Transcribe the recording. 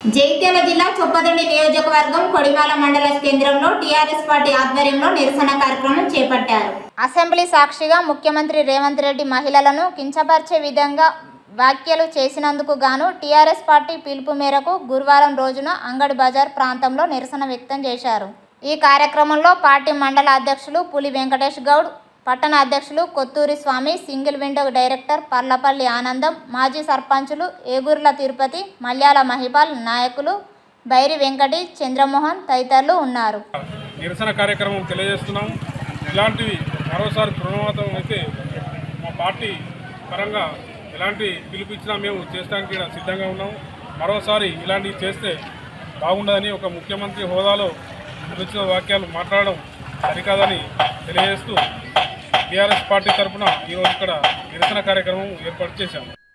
జగిత్యాల జిల్లా చొప్పదండి నియోజకవర్గం కొడిమాల మండల కేంద్రంలో టీఆర్ఎస్ పార్టీ ఆధ్వర్యంలో నిరసన కార్యక్రమం చేపట్టారు అసెంబ్లీ సాక్షిగా ముఖ్యమంత్రి రేవంత్ రెడ్డి మహిళలను కించపరిచే విధంగా వ్యాఖ్యలు చేసినందుకు గాను టీఆర్ఎస్ పార్టీ పిలుపు మేరకు గురువారం రోజున అంగడి బజార్ ప్రాంతంలో నిరసన వ్యక్తం చేశారు ఈ కార్యక్రమంలో పార్టీ మండల అధ్యక్షులు పులి వెంకటేష్ గౌడ్ పట్టణ అధ్యక్షులు Kothuri Swamy single window director Parlapalli Anandam మాజీ సర్పంచులు ఏగుర్ల తిరుపతి మల్యాల మహిపాల్ నాయకులు బైరి వెంకటి చంద్రమోహన్ తదితరులు ఉన్నారు నిరసన కార్యక్రమం తెలియజేస్తున్నాం ఇలాంటివి మరోసారి పునరావృతం అయితే మా పార్టీ పరంగా ఎలాంటి పిలుపు ఇచ్చినా మేము చేసడానికి ఈడ సిద్ధంగా ఉన్నాం మరోసారి ఇలాంటివి చేస్తే బాగుండదని ఒక ముఖ్యమంత్రి హోదాలో విరుచుల వాక్యాలు మాట్లాడడం సరికాదని తెలియజేస్తూ టీఆర్ఎస్ పార్టీ తరఫున ఈరోజు ఇక్కడ నిరసన కార్యక్రమం ఏర్పాటు చేశాము